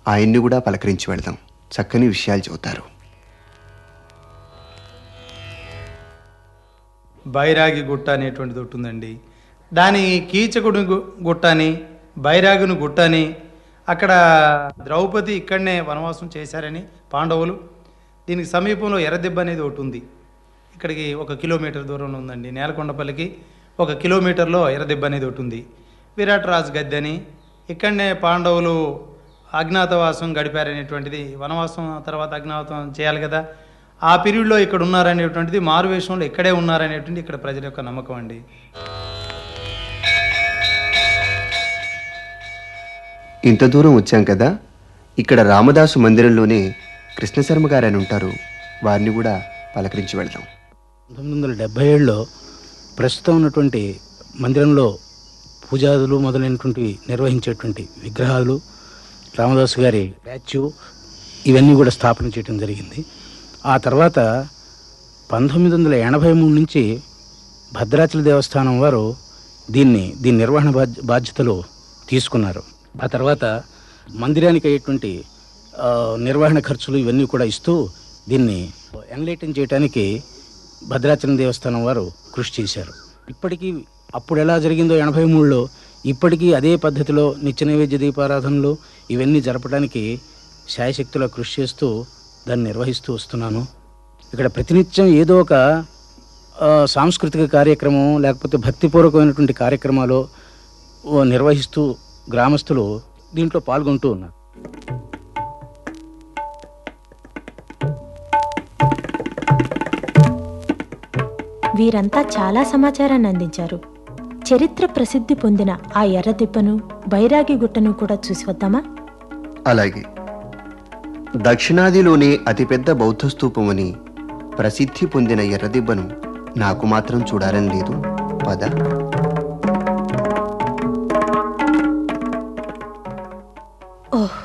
ఆయన్ని కూడా పలకరించి వెళదాం చక్కని విషయాలు చెబుతారు బైరాగి గుట్ట అనేటువంటిది ఒకటి ఉందండి దాని కీచకుడు గు- గుట్ట అని బైరాగుని గుట్ట అని అక్కడ ద్రౌపది ఇక్కడనే వనవాసం చేశారని పాండవులు దీనికి సమీపంలో ఎర్రదెబ్బ అనేది ఒకటి ఉంది ఇక్కడికి ఒక కిలోమీటర్ దూరంలో ఉందండి నేలకొండపల్లికి ఒక కిలోమీటర్లో ఎర్రదెబ్బ అనేది ఒకటి ఉంది విరాట్ రాజు గద్దె అని ఇక్కడనే పాండవులు అజ్ఞాతవాసం గడిపారనేటువంటిది వనవాసం తర్వాత అజ్ఞాతం చేయాలి కదా ఆ పీరియడ్లో ఇక్కడ ఉన్నారనేటువంటిది మారువేషంలో ఇక్కడే ఉన్నారనేటువంటి ఇక్కడ ప్రజల యొక్క నమ్మకం అండి ఇంత దూరం వచ్చాం కదా ఇక్కడ రామదాసు మందిరంలోనే కృష్ణశర్మ గారు అని ఉంటారు వారిని కూడా పలకరించి వెళ్దాం పంతొమ్మిది వందల డెబ్బై ఏడులో ప్రస్తుతం ఉన్నటువంటి మందిరంలో పూజాదులు మొదలైనటువంటి నిర్వహించేటువంటి విగ్రహాలు రామదాసు గారి స్టాచ్యూ ఇవన్నీ కూడా స్థాపన చేయడం జరిగింది ఆ తర్వాత పంతొమ్మిది వందల ఎనభై మూడు నుంచి భద్రాచల దేవస్థానం వారు దీన్ని దీని నిర్వహణ బాధ్య బాధ్యతలు తీసుకున్నారు ఆ తర్వాత మందిరానికి అయ్యేటువంటి ఆ, నిర్వహణ ఖర్చులు ఇవన్నీ కూడా ఇస్తూ దీన్ని ఎన్లైటన్ చేయడానికి భద్రాచలం దేవస్థానం వారు కృషి చేశారు ఇప్పటికీ అప్పుడు ఎలా జరిగిందో ఎనభై మూడులో ఇప్పటికీ అదే పద్ధతిలో నిత్య నైవేద్య దీపారాధనలు ఇవన్నీ జరపడానికి శాయశక్తిలో కృషి చేస్తూ దాన్ని నిర్వహిస్తూ వస్తున్నాను ఇక్కడ ప్రతినిత్యం ఏదో ఒక ఆ, సాంస్కృతిక కార్యక్రమం లేకపోతే భక్తిపూర్వకమైనటువంటి కార్యక్రమాలు ఓ నిర్వహిస్తూ గ్రామస్తులు దీంట్లో పాల్గొంటూ ఉన్నారు వీరంతా చాలా సమాచారాన్ని అందించారు చరిత్ర ప్రసిద్ధి పొందిన ఆ ఎర్రదిబ్బను బైరాగి గుట్టను కూడా చూసి వద్దామా అలాగే దక్షిణాదిలోనే అతిపెద్ద బౌద్ధ స్తూపం అని ప్రసిద్ధి పొందిన ఎర్రదిబ్బను నాకు మాత్రం చూడాలని లేదు పద ఓహ్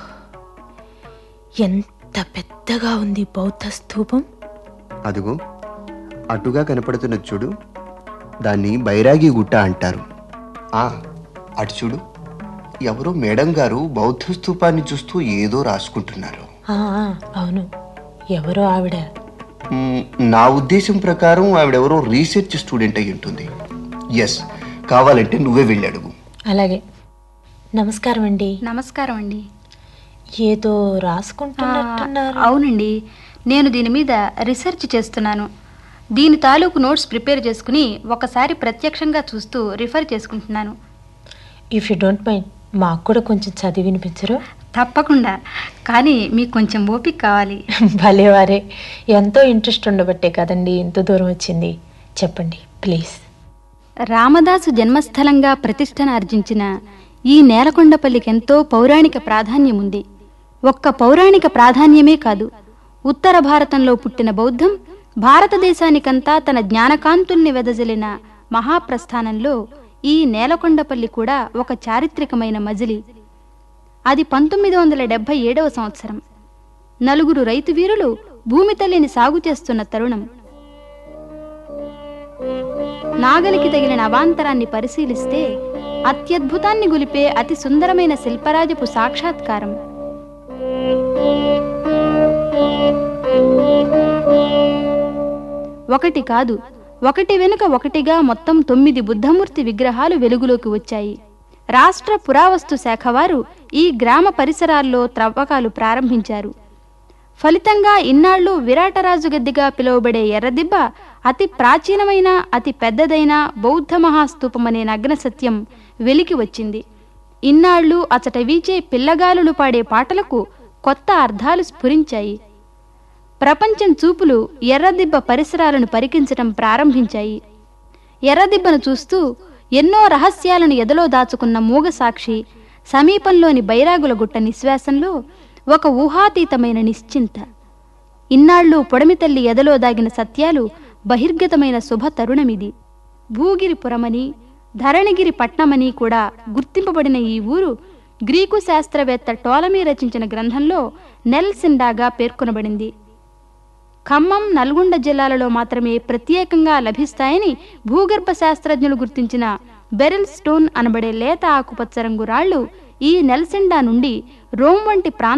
ఎంత పెద్దగా ఉంది బౌద్ధ స్తూపం అదుగో అటుగా కనపడుతున్న చూడు దాన్ని బైరాగి గుట్ట అంటారు ఆ అటు చూడు ఎవరో మేడం గారు బౌద్ధ స్తూపాన్ని చూస్తూ ఏదో రాసుకుంటున్నారు ఆ, ఆ, అవును ఎవరో ఆవిడ మ్మ్, నా ఉద్దేశం ప్రకారం ఆవిడెవరో రీసెర్చ్ స్టూడెంట్ అయి ఉంటుంది ఎస్ కావాలంటే నువ్వే వెళ్ళి అడుగు అలాగే నమస్కారం అండి నమస్కారం అండి ఏదో ఆ, రాసుకుంటున్నట్టున్నారు అవునండి నేను దీని మీద రీసెర్చ్ చేస్తున్నాను దీని తాలూకు నోట్స్ ప్రిపేర్ చేసుకుని ఒకసారి ప్రత్యక్షంగా చూస్తూ రిఫర్ చేసుకుంటున్నాను ఇఫ్ యూ డోంట్ మైండ్ మాకు కూడా కొంచెం చదివి వినిపించరు తప్పకుండా కానీ మీకు కొంచెం ఓపిక కావాలి భలేవారే ఎంతో ఇంట్రెస్ట్ ఉండబట్టే కదండి ఇంత దూరం వచ్చింది చెప్పండి ప్లీజ్ రామదాసు జన్మస్థలంగా ప్రతిష్టను ఆర్జించిన ఈ నేలకొండపల్లికి ఎంతో పౌరాణిక ప్రాధాన్యం ఉంది ఒక్క పౌరాణిక ప్రాధాన్యమే కాదు ఉత్తర భారతంలో పుట్టిన బౌద్ధం భారతదేశానికంతా తన జ్ఞానకాంతుల్ని వెదజల్లిన మహాప్రస్థానంలో ఈ నేలకొండపల్లి కూడా ఒక చారిత్రకమైన మజిలీ అది పంతొమ్మిది వందల డెబ్బై ఏడవ సంవత్సరం నలుగురు రైతు వీరులు భూమి తల్లిని సాగు చేస్తున్న తరుణం నాగలికి తగిలిన అవాంతరాన్ని పరిశీలిస్తే అత్యద్భుతాన్ని గొలిపే అతి సుందరమైన శిల్పరాజపు సాక్షాత్కారం ఒకటి కాదు ఒకటి వెనుక ఒకటిగా మొత్తం తొమ్మిది బుద్ధమూర్తి విగ్రహాలు వెలుగులోకి వచ్చాయి రాష్ట్ర పురావస్తు శాఖ వారు ఈ గ్రామ పరిసరాల్లో త్రవ్వకాలు ప్రారంభించారు ఫలితంగా ఇన్నాళ్ళు విరాటరాజు గద్దెగా పిలువబడే ఎర్రదిబ్బ అతి ప్రాచీనమైన అతి పెద్దదైన బౌద్ధ మహాస్తూపమనే నగ్న సత్యం వెలికి వచ్చింది ఇన్నాళ్ళు అచట వీచే పిల్లగాలులు పాడే పాటలకు కొత్త అర్థాలు స్ఫురించాయి ప్రపంచం చూపులు ఎర్రదిబ్బ పరిసరాలను పరికించటం ప్రారంభించాయి ఎర్రదిబ్బను చూస్తూ ఎన్నో రహస్యాలను ఎదలో దాచుకున్న మూగ సాక్షి సమీపంలోని బైరాగుల గుట్ట నిశ్వాసంలో ఒక ఊహాతీతమైన నిశ్చింత ఇన్నాళ్ళు పొడమి తల్లి ఎదలో దాగిన సత్యాలు బహిర్గతమైన శుభ తరుణమిది భూగిరిపురమని ధరణిగిరి పట్నమని కూడా గుర్తింపబడిన ఈ ఊరు గ్రీకు శాస్త్రవేత్త టోలమీ రచించిన గ్రంథంలో నెల్సిండాగా పేర్కొనబడింది ఖమ్మం నల్గొండ జిల్లాలలో మాత్రమే ప్రత్యేకంగా లభిస్తాయని భూగర్భ శాస్త్రజ్ఞులు గుర్తించిన బెరిల్ స్టోన్ అనబడే లేత ఆకుపచ్చ రంగు రాళ్లు ఈ నెల్సిండా నుండి రోమ్ వంటి ప్రాంత